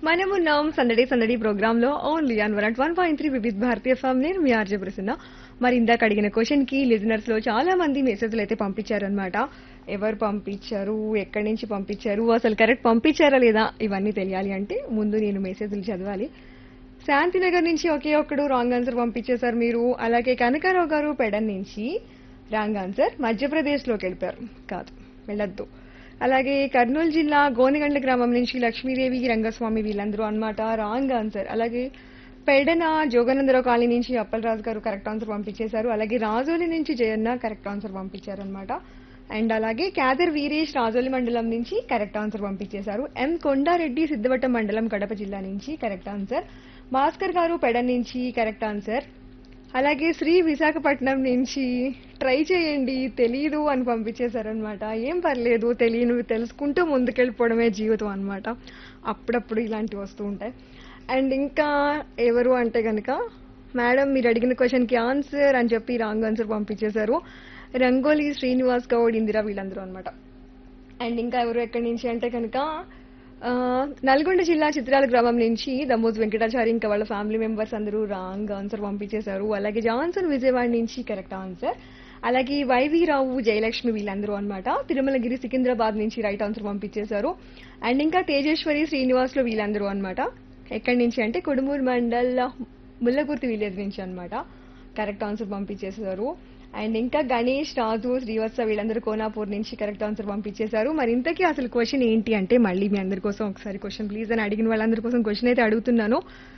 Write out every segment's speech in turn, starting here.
మనమున్నాం సందడి సందడి ప్రోగ్రామ్ లో only on one one point three Vividh Bharatiya form నేను మీ ఆర్జే ప్రసన్న మరి ఇందాక అడిగిన క్వశ్చన్ కి లిజనర్స్ లో చాలా మంది మెసేజ్లు అయితే పంపించారు అనమాట ఎవరు పంపించారు ఎక్కడి నుంచి పంపించారు అసలు కరెక్ట్ పంపించారా లేదా ఇవన్నీ తెలియాలి అంటే ముందు నేను మెసేజ్లు చదవాలి శాంతినగర్ నుంచి ఒకే ఒక్కడు రాంగ్ ఆన్సర్ పంపించేశారు మీరు అలాగే కనకారావు గారు పెడన్ నుంచి రాంగ్ ఆన్సర్ మధ్యప్రదేశ్ లోకి వెళ్ళిపోయారు కాదు వెళ్ళొద్దు అలాగే కర్నూలు జిల్లా గోనెగండ్ల గ్రామం నుంచి లక్ష్మీదేవి రంగస్వామి వీళ్ళందరూ అన్నమాట రాంగ్ ఆన్సర్ అలాగే పెడన జోగనందరావు కాలనీ నుంచి అప్పలరాజు గారు కరెక్ట్ ఆన్సర్ పంపించేశారు అలాగే రాజోలి నుంచి జయన్న కరెక్ట్ ఆన్సర్ పంపించారనమాట అండ్ అలాగే క్యాదర్ వీరేష్ రాజోలి మండలం నుంచి కరెక్ట్ ఆన్సర్ పంపించేశారు ఎం కొండారెడ్డి సిద్ధవటం మండలం కడప జిల్లా నుంచి కరెక్ట్ ఆన్సర్ భాస్కర్ గారు పెడ నుంచి కరెక్ట్ ఆన్సర్ అలాగే శ్రీ విశాఖపట్నం నుంచి ట్రై చేయండి తెలీదు అని పంపించేశారనమాట ఏం పర్లేదు తెలియను తెలుసుకుంటూ ముందుకెళ్ళిపోవడమే జీవితం అన్నమాట అప్పుడప్పుడు ఇలాంటివి వస్తూ ఉంటాయి అండ్ ఇంకా ఎవరు అంటే కనుక మేడం మీరు అడిగిన క్వశ్చన్కి ఆన్సర్ అని చెప్పి రాంగ్ ఆన్సర్ పంపించేశారు రంగోలి శ్రీనివాస్ గౌడ్ ఇందిరా వీళ్ళందరూ అనమాట అండ్ ఇంకా ఎవరు ఎక్కడి నుంచి అంటే కనుక ఆ, నల్గొండ జిల్లా చిత్రాల గ్రామం నుంచి దమోజ్ వెంకటాచారి ఇంకా వాళ్ళ ఫ్యామిలీ మెంబర్స్ అందరూ రాంగ్ ఆన్సర్ పంపించేశారు అలాగే జాన్సన్ విజయవాడ నుంచి కరెక్ట్ ఆన్సర్ అలాగే వైవి రావు జయలక్ష్మి వీళ్ళందరూ అన్నమాట తిరుమలగిరి సికింద్రాబాద్ నుంచి రైట్ ఆన్సర్ పంపించేశారు అండ్ ఇంకా తేజేశ్వరి శ్రీనివాస్లు వీళ్ళందరూ అన్నమాట ఎక్కడి నుంచి అంటే కొడుమూరు మండల్ ముల్లగుర్తి విలేజ్ నుంచి అన్నమాట కరెక్ట్ ఆన్సర్ పంపించేశారు అండ్ ఇంకా గణేష్ రాజు శ్రీవత్స వీళ్ళందరూ కోనాపూర్ నుంచి కరెక్ట్ ఆన్సర్ పంపించేశారు మరి ఇంతకీ అసలు క్వశ్చన్ ఏంటి అంటే మళ్ళీ మీ అందరి కోసం ఒకసారి క్వశ్చన్ ప్లీజ్ అని అడిగిన వాళ్ళందరి కోసం క్వశ్చన్ అయితే అడుగుతున్నాను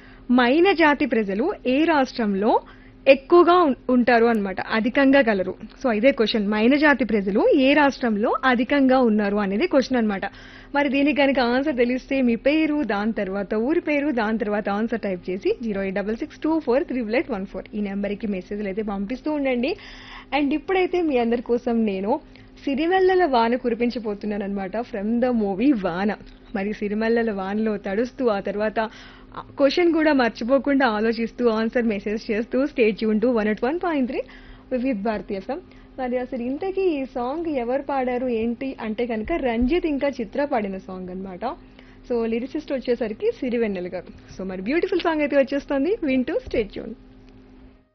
మైన జాతి ప్రజలు ఏ రాష్ట్రంలో ఎక్కువగా ఉం- ఉంటారు అన్నమాట అధికంగా గలరు సో ఇదే క్వశ్చన్ మైన జాతి ప్రజలు ఏ రాష్ట్రంలో అధికంగా ఉన్నారు అనేది క్వశ్చన్ అన్నమాట మరి దీనికి కనుక ఆన్సర్ తెలిస్తే మీ పేరు దాని తర్వాత ఊరి పేరు దాని తర్వాత ఆన్సర్ టైప్ చేసి zero eight double six two four triple eight one four ఈ నెంబర్కి మెసేజ్లు అయితే పంపిస్తూ ఉండండి అండ్ ఇప్పుడైతే మీ అందరి కోసం నేను సిరిమల్లల వాన కురిపించబోతున్నాను అనమాట ఫ్రమ్ ద మూవీ వాన మరి సిరిమల్లల వానలో తడుస్తూ ఆ తర్వాత క్వశ్చన్ కూడా మర్చిపోకుండా ఆలోచిస్తూ ఆన్సర్ మెసేజ్ చేస్తూ స్టేట్ ఉంటూ వన్ అట్ one point three Vividh Bharatiya FM మరి అసలు ఇంతకీ ఈ సాంగ్ ఎవరు పాడారు ఏంటి అంటే కనుక రంజిత్ ఇంకా చిత్ర పాడిన సాంగ్ అన్నమాట సో లిరిసిస్ట్ వచ్చేసరికి సిరివెన్నెల గారు సో మరి బ్యూటిఫుల్ సాంగ్ అయితే వచ్చేస్తుంది వింటూ స్టేట్ ట్యూన్